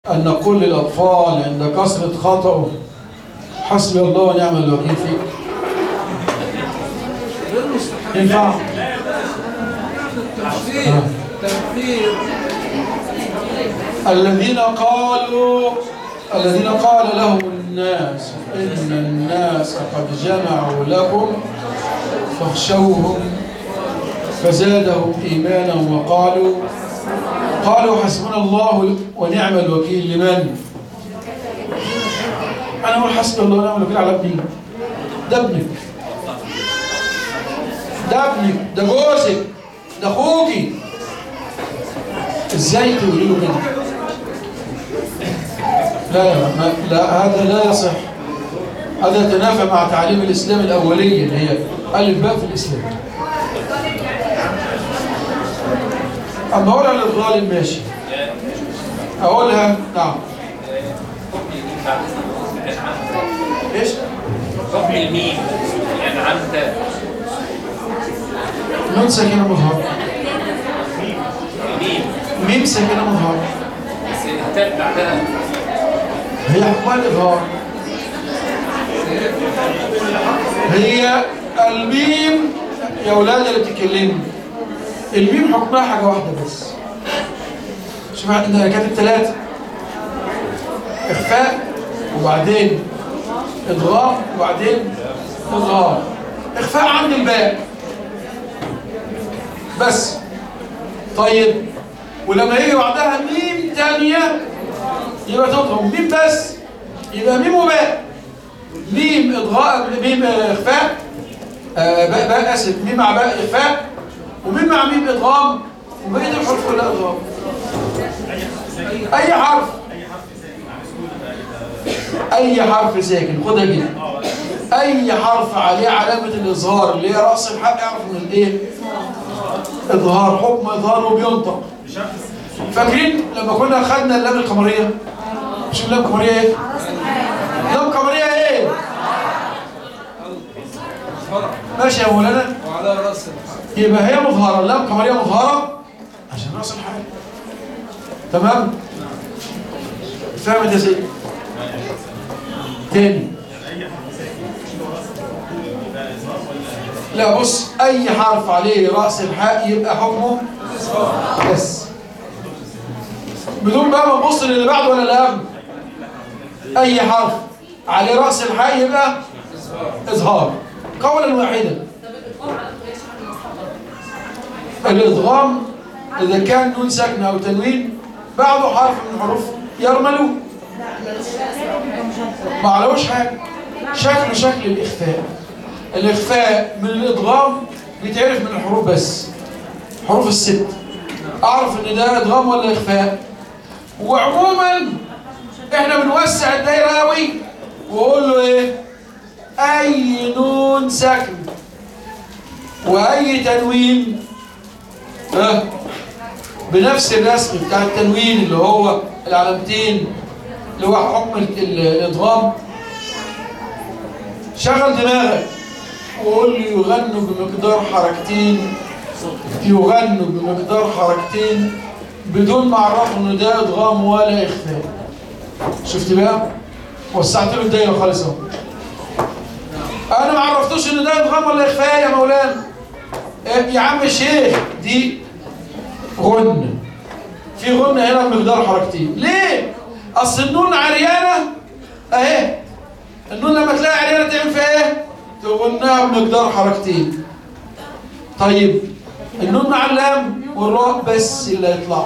أن نقول للأطفال عند كثرة خطأه حسبي الله ونعم الوكيل فيك ينفع تفسير تفسير الذين قالوا الذين قال لهم الناس إن الناس قد جمعوا لكم فاخشوهم فزادهم إيمانا وقالوا قالوا حسبنا الله ونعم الوكيل لمن؟ أنا أقول حسبي الله ونعم الوكيل على ابني ده ابنك ده ابنك ده جوزك ده أخوكي ازاي تقولي له كده؟ لا لا ما لا هذا لا يصح هذا يتنافى مع تعليم الإسلام الأولية اللي هي ألف باء في الإسلام أما أقولها للظالم ماشي أقولها نعم إيش؟ حكم الميم يعني عمت نون ساكنة مظهر الميم ميم ساكنة مظهر بس التاء بعدها هي حكمها الإظهار هي الميم يا أولاد اللي بتتكلموا الميم حكمها حاجة واحدة بس شوف عندنا كانت ثلاثة إخفاء وبعدين إضغام وبعدين إظهار إخفاء عند الباء بس طيب ولما يجي بعدها ميم تانية يبقى تضغم ميم بس يبقى ميم وباء ميم إضغاء ميم إخفاء آه باء باء أسف ميم مع باء إخفاء وميم مع ميم إضغام وبقية الحروف كلها إضغام أي حرف أي حرف ساكن خدها كده أي حرف عليه علامة الإظهار اللي هي رأس الحق يعرف من الإيه؟ إظهار حكم إظهار وبينطق فاكرين لما كنا خدنا اللام القمرية مش اللام القمرية إيه؟ اللام القمرية إيه؟ ماشي يا مولانا وعلى راس الحق يبقى هي مظهرة اللام القمرية مظهرة عشان رأس الحق تمام؟ فهمت يا سيدي؟ تاني لا بص اي حرف عليه راس الحاء يبقى حكمه بس بدون بقى ما نبص للي بعده ولا اللي قبله اي حرف عليه راس الحاء يبقى اظهار قولا واحدا الادغام اذا كان نون ساكنه او تنوين بعده حرف من حروف يرملوا ما علوش حاجه شكله شكل الاخفاء الإخفاء من الإدغام بيتعرف من الحروف بس حروف الست أعرف إن ده إدغام ولا إخفاء وعموما إحنا بنوسع الدايرة أوي وأقول له إيه أي نون ساكن وأي تنوين ها بنفس الرسم بتاع التنوين اللي هو العلامتين اللي هو حكم ال- ال- الإدغام شغل دماغك وقول لي يغنوا بمقدار حركتين يغنوا بمقدار حركتين بدون ما اعرف انه ده ادغام ولا اخفاء شفت بقى وسعت له الدايره خالص اهو انا ما عرفتوش ان ده ادغام ولا اخفاء يا مولانا إيه يا عم الشيخ دي غنه في غنه هنا بمقدار حركتين ليه اصل النون عريانه اهي النون لما تلاقي عريانه تعمل فيها ايه تغناها بمقدار حركتين طيب النون مع اللام والراء بس اللي هيطلع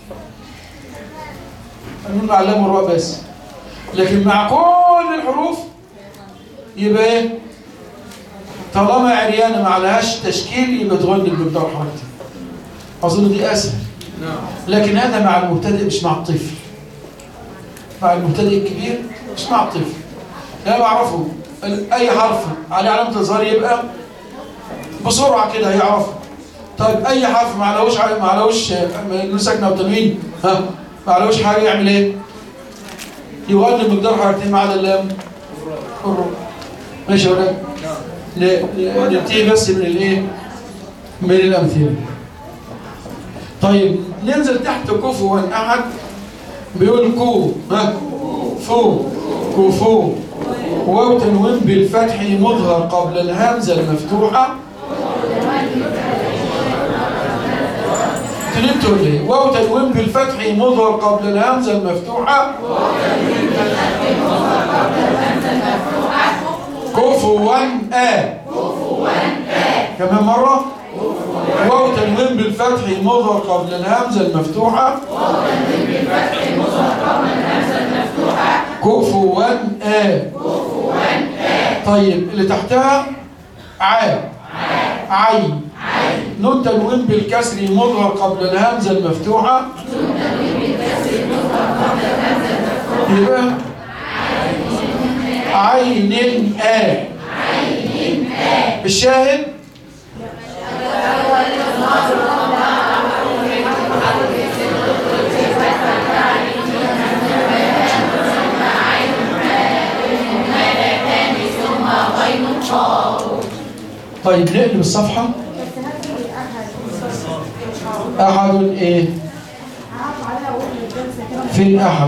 النون مع اللام والراء بس لكن مع كل الحروف يبقى ايه طالما عريانه ما عليهاش تشكيل يبقى تغني بمقدار حركتين اظن دي اسهل نعم لكن هذا مع المبتدئ مش مع الطفل مع المبتدئ الكبير مش مع الطفل لا بعرفه اي حرف عليه علامه الظهر يبقى بسرعه كده هيعرفه طيب اي حرف ما علوش ع- ما علوش نون ساكنه وتنوين ها ما علوش حاجه يعمل ايه يغني بمقدار حركتين ما عدا اللام الروح ماشي يا ولاد ن- ن- ننتهي بس من الايه من الامثله طيب ننزل تحت كفوا احد بيقول كو ها فو كوفو واو تنوين بالفتح مظهر قبل الهمزة المفتوحة تنمت ولا ايه؟ واو تنوين بالفتح مظهر قبل الهمزة المفتوحة كفوا آ كمان مرة واو تنوين بالفتح مظهر قبل الهمزة المفتوحة كفوا آ طيب اللي تحتها ع عي نون تنوين بالكسر مظهر قبل الهمزة المفتوحة يبقى عين آ الشاهد طيب نقلب الصفحة أحد إيه فين أحد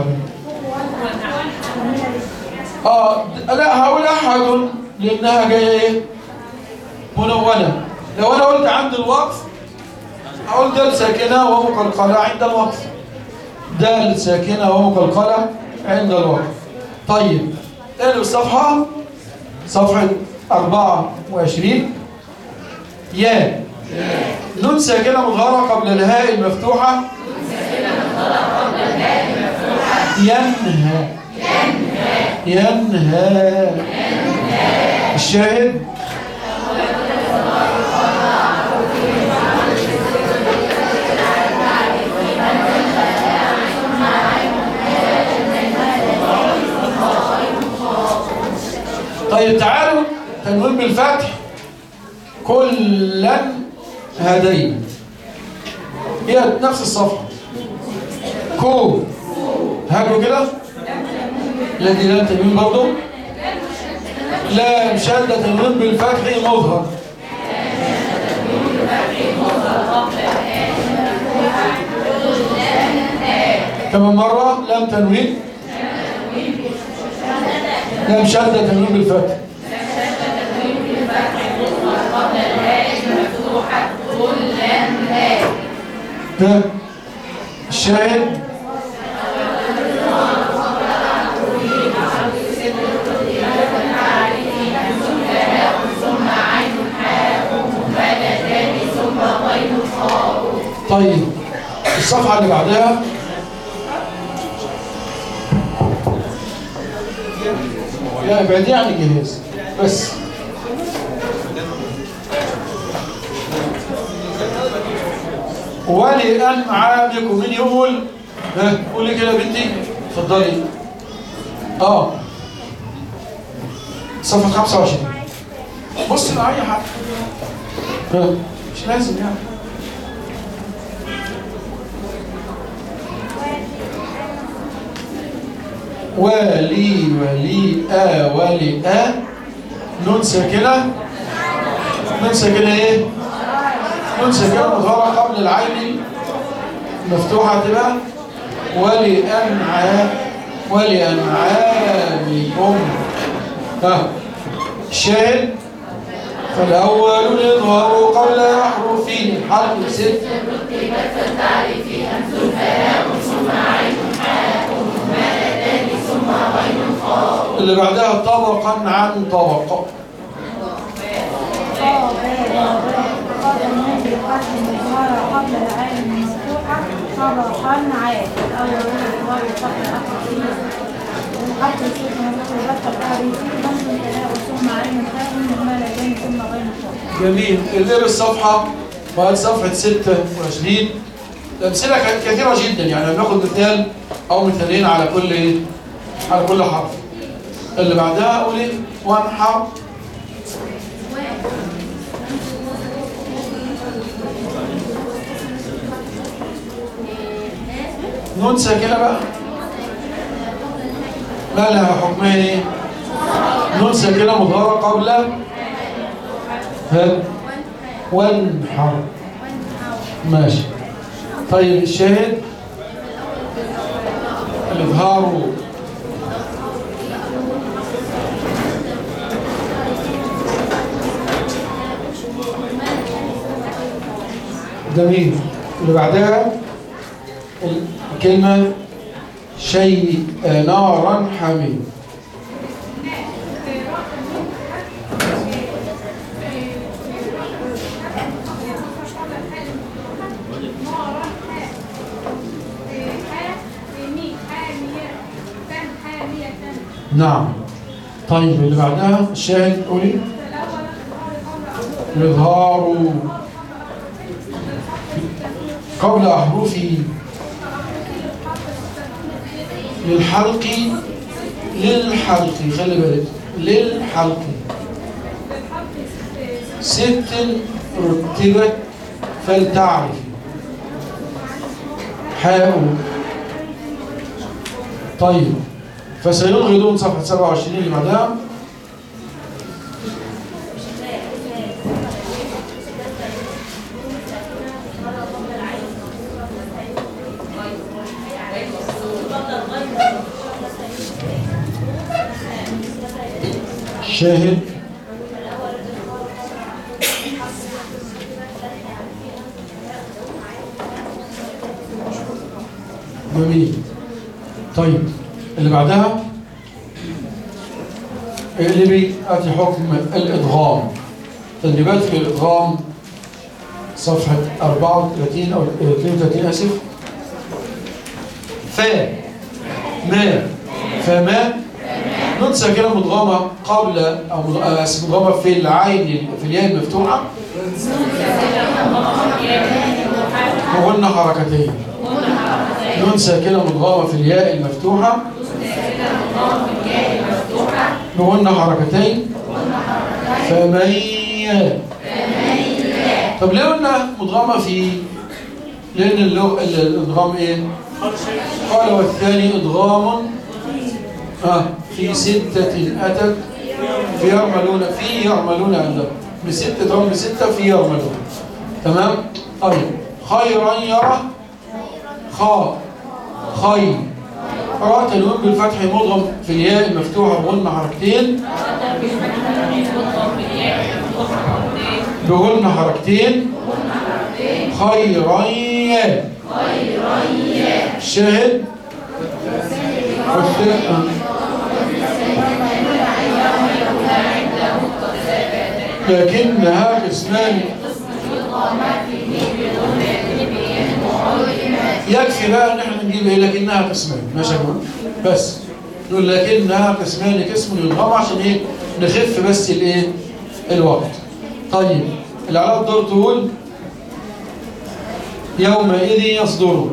آه لا هقول أحد لأنها جاية إيه منونة لو أنا قلت عند الوقف أقول دال ساكنة ومقلقلة عند الوقف دال ساكنة ومقلقلة عند الوقف طيب اقلب الصفحة صفحة 24 يا نون ساكنة مظهرة قبل الهاء المفتوحة ينهى ينهى الشاهد طيب تعالوا تنوين بالفتح كلا هدينا هي نفس الصفحة كو هاجوا كده لا دي لا تنوين برضو لا مشدة تنوين بالفتح مظهر كمان مرة لم تنوين لا مشدة تنوين بالفتح ده الشاهد طيب الصفحة اللي بعدها يا بعدي عن الجهاز بس ولأن عابكم من يقول ها قولي كده يا بنتي اتفضلي اه صفحة 25 بص لأي حد ها مش لازم يعني ولي ولي آ ولي آ نون ساكنة نون ساكنة ايه؟ نون ساكنة مظهرة قبل العين مفتوحة تبقى ولأنعام ولأنعامكم ها الشاهد فالأول الإظهار قبل أحرف حرف ست اللي بعدها طبقا عن طبق قبل العين المفتوحة طبقا عاد الأول الإظهار الفتح الأخر فيه الحرف السكن والمكتوبات الأخر فيه ضم التلاء ثم عين الثاء من الملكين ثم غين الفوق جميل اللي الصفحة وهذه صفحة 26 الأمثلة كانت كثيرة جدا يعني بناخد مثال أو مثالين على كل إيه؟ على كل حرف اللي بعدها أقول إيه؟ وانحر نون ساكنة بقى لا لا حكمها ايه نون ساكنة مظهرة قبل ها وانحر ماشي طيب الشاهد يظهر جميل اللي بعدها الكلمة شيء نارا حميم نعم طيب اللي بعدها الشاهد قولي الإظهار قبل أحرف للحلق للحلق خلي بالك للحلق ست رتبت فلتعرف حاء طيب فسيلغي دون صفحة 27 اللي بعدها شاهد جميل طيب اللي بعدها اقلبي اتي حكم الادغام تدريبات في الادغام صفحة 34 او 32 اسف ف ما فما نون ساكنة مدغمة قبل أو مد- آه، آسف، مدغمة في العين في الياء المفتوحة وقلنا حركتين نون ساكنة مدغمة في الياء المفتوحة وقلنا حركتين فمن ي- طب ليه قلنا مدغمة في لأن اللغة الإدغام إيه؟ قال والثاني إدغام آه في ستة أتت في يعملون في يعملون عندهم بستة إدغام بستة في يعملون تمام؟ طيب خيرا يرى خاء خير قرأت النون بالفتح مضغم في الياء المفتوحة بغن حركتين بغن حركتين خيرا يا شاهد والثاني لكنها قسمان يكفي بقى ان احنا نجيب ايه لكنها قسمان ماشي يا جماعه بس نقول لكنها قسمان قسم يضغم عشان ايه نخف بس الايه الوقت طيب العلاقه دور تقول يومئذ يصدر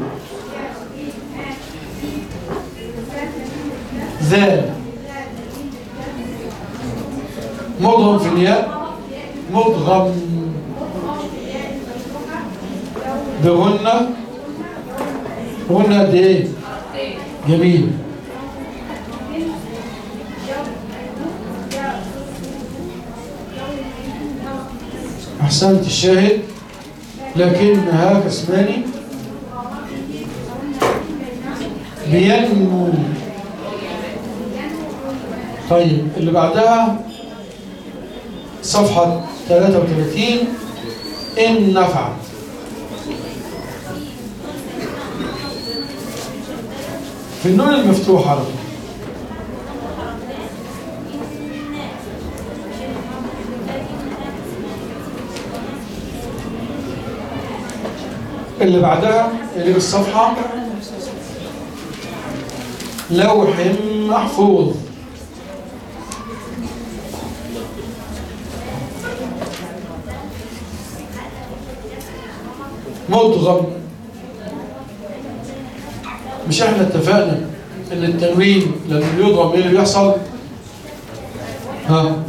ذال مضغم في الياء مضغم بغنة غنة قد ايه جميل احسنت الشاهد لكنها كاسمان بينمو طيب اللي بعدها صفحة 33 إن نفعت في النون المفتوحة على طول. اللي بعدها اللي بالصفحة لوح محفوظ مضغم مش احنا اتفقنا ان التنوين لما بيضغم ايه اللي بيحصل ها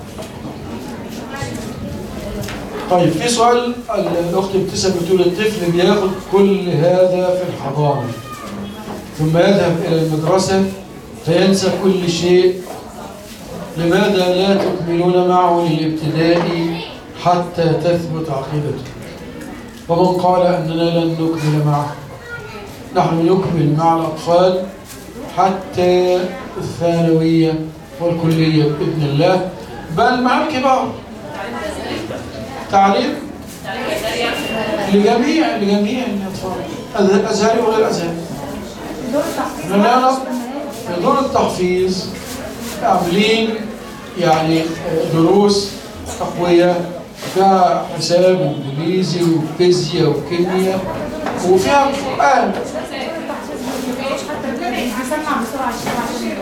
طيب في سؤال الاخت ابتسم بتقول الطفل بياخد كل هذا في الحضانه ثم يذهب الى المدرسه فينسى كل شيء لماذا لا تكملون معه للابتداء حتى تثبت عقيدته ومن قال أننا لن نكمل معه نحن نكمل مع الأطفال حتى الثانوية والكلية بإذن الله بل مع الكبار تعليم لجميع لجميع الأطفال الأزهري وغير الأزهري دور التحفيظ لا لا لا في دور التحفيظ عاملين يعني دروس تقوية فيها حساب وانجليزي وفيزياء وكيمياء وفيها قرآن بيسمع بسرعة الشيخ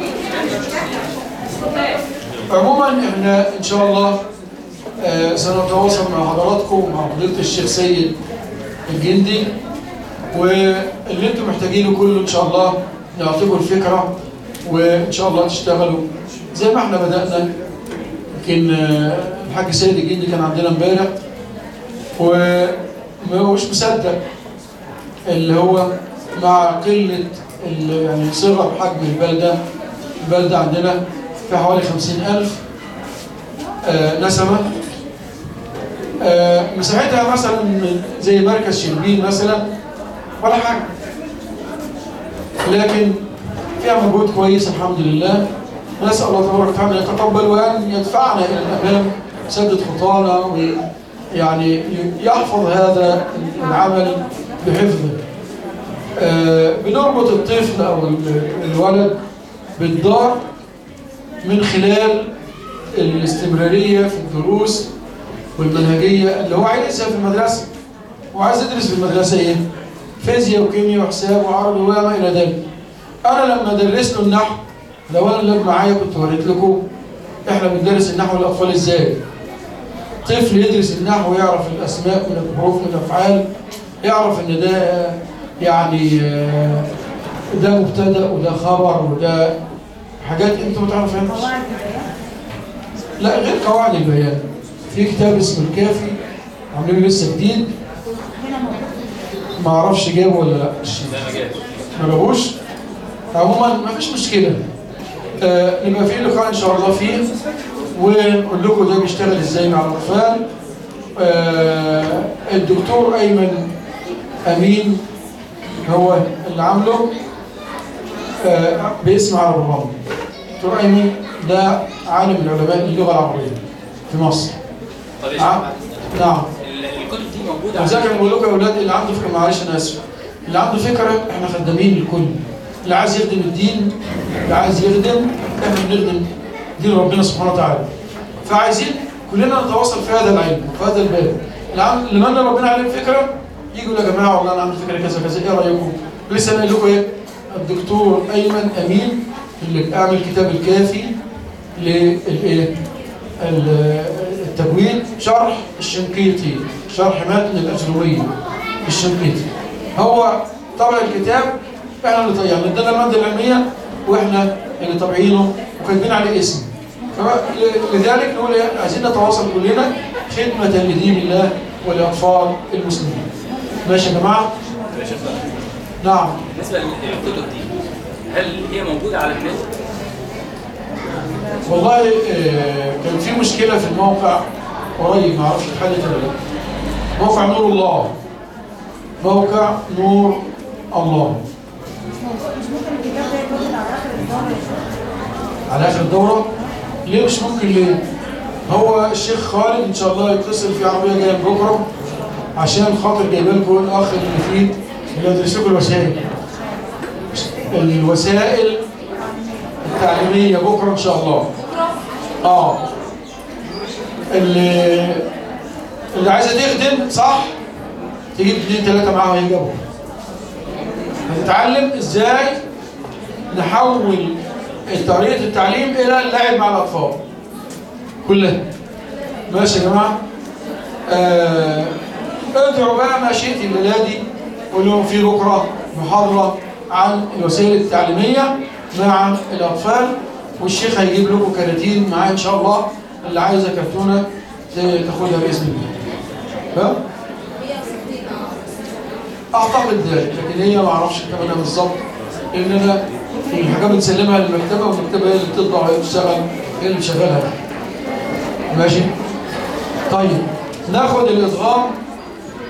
عموما احنا ان شاء الله آه، سنتواصل مع حضراتكم ومع فضيله الشيخ سيد الجندي واللي انتم محتاجينه كله ان شاء الله نعطيكم الفكره وان شاء الله تشتغلوا زي ما احنا بدانا يمكن آه، الحاج سيد الجندي كان عندنا امبارح ومش مصدق اللي هو مع قله ال- يعني صغر حجم البلده البلده عندنا في حوالي خمسين ألف آه، نسمة آه، مساحتها مثلا زي مركز شربين مثلا ولا حاجة لكن فيها مجهود كويس الحمد لله نسأل الله تبارك وتعالى أن يتقبل وأن يدفعنا إلى الأمام سدد خطانا ويعني يحفظ هذا العمل بحفظه آه، بنربط الطفل أو الولد بالدار من خلال الاستمرارية في الدروس والمنهجية اللي هو عايزها في المدرسة هو عايز يدرس في المدرسة ايه؟ فيزياء وكيمياء وحساب وعربي وما إلى ذلك أنا لما درست له النحو لو أنا اللي معايا كنت وريت لكم إحنا بندرس النحو للأطفال إزاي طفل يدرس النحو ويعرف الأسماء من الحروف من الأفعال يعرف إن ده يعني آه، ده مبتدأ وده خبر وده حاجات انتوا ما تعرفوهاش قواعد البيان لا غير قواعد البيان في كتاب اسمه الكافي عاملينه لسه جديد هنا موجود ما اعرفش جابه ولا لا ده ما جاش ما جابوش عموما ما فيش مشكله آه نبقى في لقاء ان شاء الله فيه ونقول لكم ده بيشتغل ازاي مع الاطفال آه الدكتور ايمن امين هو اللي عامله آه باسم عرب الرمل دكتور ايمن ده عالم من علماء اللغه العربيه في مصر طب يا نعم شيخ، نعم ال- الكتب دي موجوده وزي ما بقول لكم يا اولاد اللي عنده فكره معلش انا اسف اللي عنده فكره احنا خدامين للكل اللي عايز يخدم الدين اللي عايز يخدم احنا بنخدم دين ربنا سبحانه وتعالى فعايزين كلنا نتواصل في هذا العلم في هذا الباب اللي عن- اللي من ربنا عليه فكره يجي يقول يا جماعه والله انا عندي فكره كذا كذا ايه رايكم؟ لسه انا قايل لكم ايه؟ الدكتور ايمن امين اللي اعمل كتاب الكافي للايه؟ ال- التجويد شرح الشنقيطي شرح متن الأجروية الشنقيطي هو طبع الكتاب احنا اللي يعني ادانا المادة العلمية واحنا اللي طابعينه وكاتبين عليه اسم فب- لذلك نقول ايه عايزين نتواصل كلنا خدمة لدين الله ولأطفال المسلمين ماشي يا جماعة؟ يا شيخ بقى، نعم بالنسبه للكتب دي هل هي موجوده على النت؟ والله آه، كان في مشكلة في الموقع قريب ما اعرفش اتحلت ولا لا موقع نور الله موقع نور الله مش موجود مش ممكن الكتاب ده يتوجد على آخر الدار يا شيخ على اخر الدورة ليه مش ممكن ليه هو الشيخ خالد ان شاء الله يتصل في عربية جاية من بكرة عشان خاطر جايبه لكم الاخ المفيد اللي يدرس لكم الوسائل الوسائل التعليمية بكرة ان شاء الله اه اللي اللي عايزه تخدم صح تجيب اثنين ثلاثه معاها ويجابوا هتتعلم ازاي نحول طريقه التعليم الى اللعب مع الاطفال كلها ماشي يا جماعه آه ادعوا بقى ما شئت الليله دي قول لهم في بكره محاضره عن الوسائل التعليميه مع الاطفال والشيخ هيجيب لكم كراتين معاه ان شاء الله اللي عايزه كرتونه تاخدها باذن الله ها؟ اعتقد ذلك لكن هي ما اعرفش ثمنها بالظبط لان انا الحاجه بنسلمها للمكتبه والمكتبه هي اللي بتطبع وهي بتشتغل هي اللي بتشغلها ماشي طيب ناخد الادغام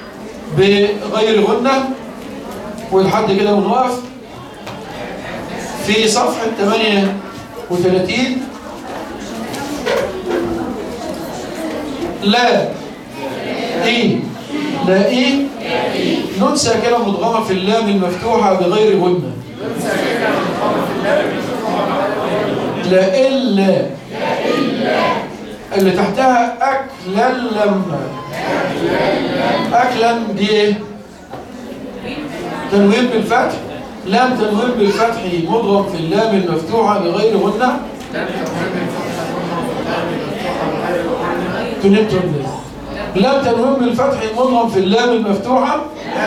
بغير غنه ولحد كده ونقف في صفحة 38 لا إيه لا إيه نون ساكنة مضغمة في اللام المفتوحة بغير غنة لا إلا اللي تحتها أكلا لما أكلا دي إيه؟ تنوين بالفتح لام تنوين بالفتح مضغم في اللام المفتوحة بغير غنة تنمت ولا لام تنوين بالفتح مضغم في اللام المفتوحة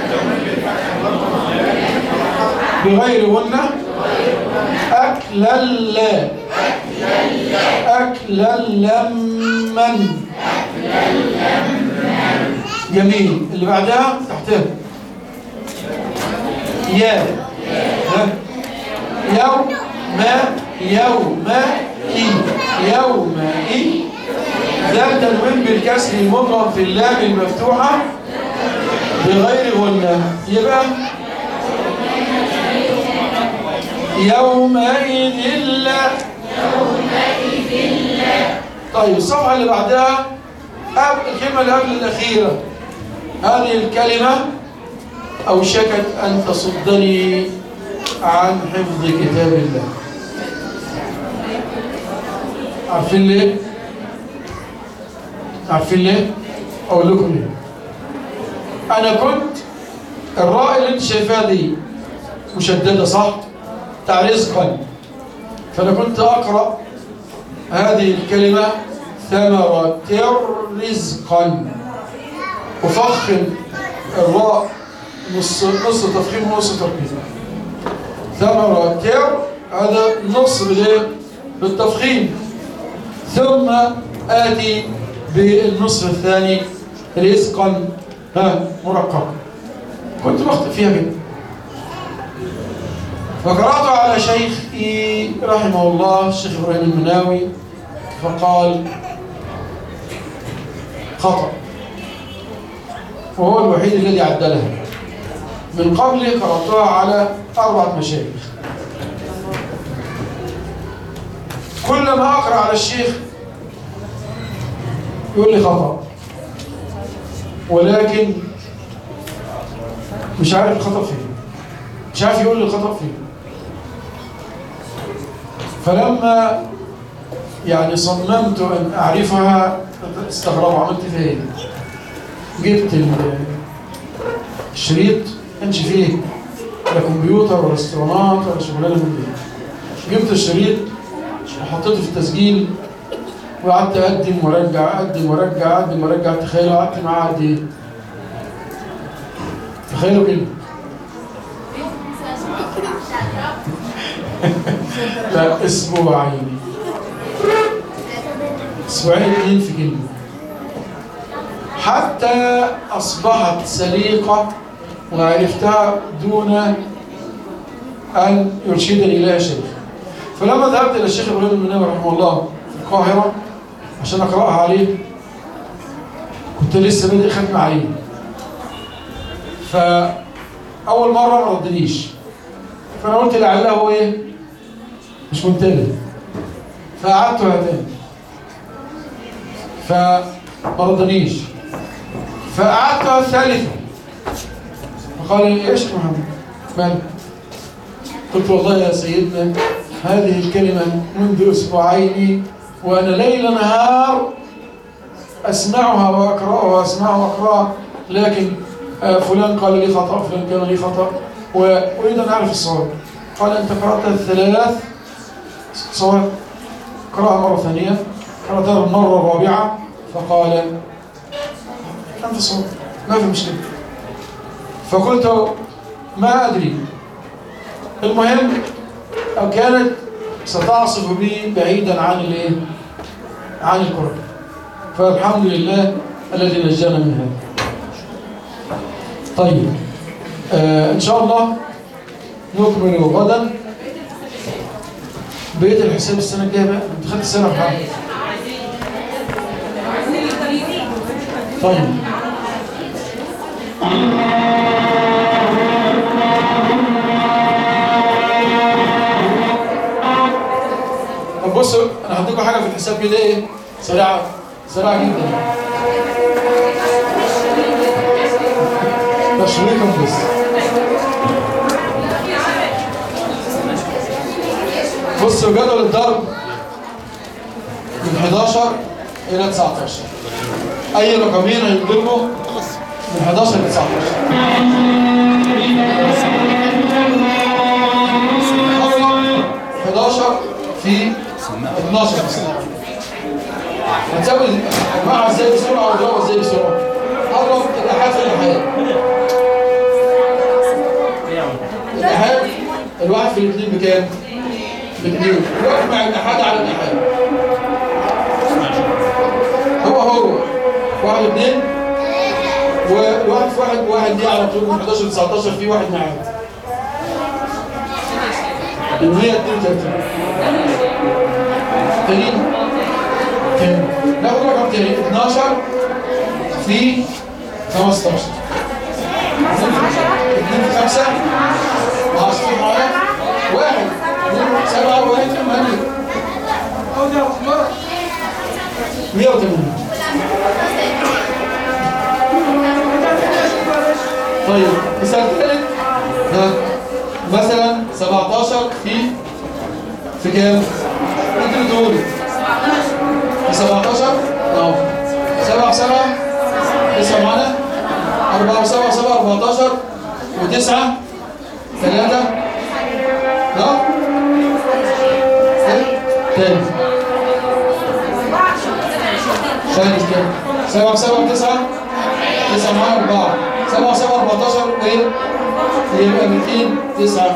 بغير غنة أكلا لا أكلا لمن جميل اللي بعدها تحتها يا ها؟ يوم ما يوم إي يوم إي ذا تنوين بالكسر مضغم في اللام المفتوحة بغير غنة يبقى يومئذ لا طيب الصفحة اللي بعدها قبل الكلمة اللي قبل الأخيرة هذه الكلمة أوشكت أن تصدني عن حفظ كتاب الله عارفين ليه؟ عارفين ليه؟ أقول لكم ليه أنا كنت الراء اللي أنت شايفاها دي مشددة صح؟ بتاع رزقا فأنا كنت أقرأ هذه الكلمة ثمرة رزقا أفخم الراء نص نص تفخيم ونص تركيز ثمرة هذا نص بالايه؟ بالتفخيم ثم آتي بالنصف الثاني رزقا ها مرققا كنت بخطئ فيها كده فقرأت على شيخي رحمه الله الشيخ إبراهيم المناوي فقال خطأ وهو الوحيد الذي عدلها من قبل قرأتها على أربعة مشايخ كلما أقرأ على الشيخ يقول لي خطأ ولكن مش عارف الخطأ فين مش عارف يقول لي الخطأ فين فلما يعني صممت أن أعرفها استغربوا عملت فيها ايه جبت ال- الشريط كانش فيه لا كمبيوتر ولا اسطوانات ولا شغلانه من دي جبت الشريط وحطيته في التسجيل وقعدت اقدم وارجع اقدم وارجع اقدم وارجع تخيلوا قعدت معاه قد ايه؟ تخيلوا كده لا اسبوعين اسبوعين اتنين في كلمه حتى اصبحت سليقه وعرفتها دون ان يرشدني اليها شيخ فلما ذهبت الى الشيخ ابراهيم المناوي رحمه الله في القاهره عشان اقراها عليه كنت لسه بادئ ختم عليه فاول مره ما ردنيش فانا قلت لعله ايه مش منتبه فقعدتها تاني فما رضنيش فقعدتها الثالثه فقال لي ايش يا محمد مالك قلت والله يا سيدنا هذه الكلمة منذ أسبوعين وأنا ليل نهار أسمعها وأقرأها وأسمعها وأقرأها لكن آه، فلان قال لي خطأ فلان كان لي خطأ وأريد أن أعرف الصواب قال أنت قرأت الثلاث صواب قرأها مرة ثانية قرأتها المرة الرابعة فقال أنت صواب ما في مشكلة فقلت ما أدري المهم أو كانت ستعصف بي بعيدا عن الايه عن القرآن فالحمد لله الذي نجانا من هذا طيب آه إن شاء الله نكمل غدا بقية الحساب السنة الجاية بقى انت خدت السنة في حاجة طيب طب بصوا انا هديكم حاجه في الحساب كده ايه سريعه سريعه جدا تشويقا بس بصوا جدول الضرب من 11 الى 19 اي رقمين هينضربوا من 11 ل 19 11 في 12 مثلا هتساوي المجموعة ازاي بسرعة والجواب ازاي بسرعة قرب الأحاد في الأحاد الأحاد الواحد في الاثنين بكام؟ باثنين الواحد مع الأحاد على الأحاد هو هو واحد اثنين والواحد في واحد واحد دي على طول من 11 ل 19 في واحد معاد ال 132 تاني تاني ناخد رقم تاني 12 في 15 2 في 5 10 معايا واحد اثنين، سبعة واحد ثمانية 180 طيب مثال ثالث ها مثلا 17 في في كام؟ انت بتقولي في 17 اهو 7 في 7 9 معانا 4 و7 7 14 و9 3 ها؟ إيه؟ تاني ثاني كام؟ 7 في 7 9 9 معانا 4 7 7 14 وايه؟ يبقى 209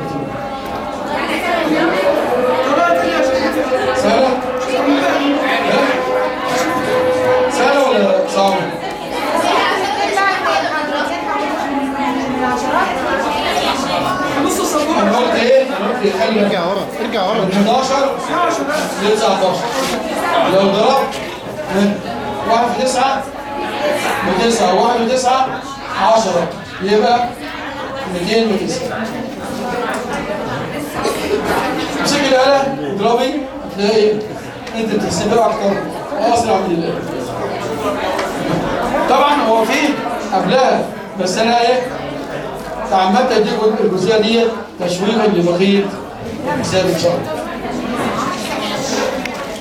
سهلة؟ ها؟ سهلة ولا صعبة؟ أنا قلت إيه؟ أنا قلت إيه؟ خلي بالك. ارجع ورا ارجع ورا من 11 ل 19 لو ضربت من 1 في 9 و9 و1 و9 10 يبقى 209 امسك الآلة اضربي هتلاقي انت بتحسبها اكتر واسرع من الآلة طبعا هو في قبلها بس انا ايه تعمدت اديكم الجزئيه دي تشويقا لبقيه الحساب ان شاء الله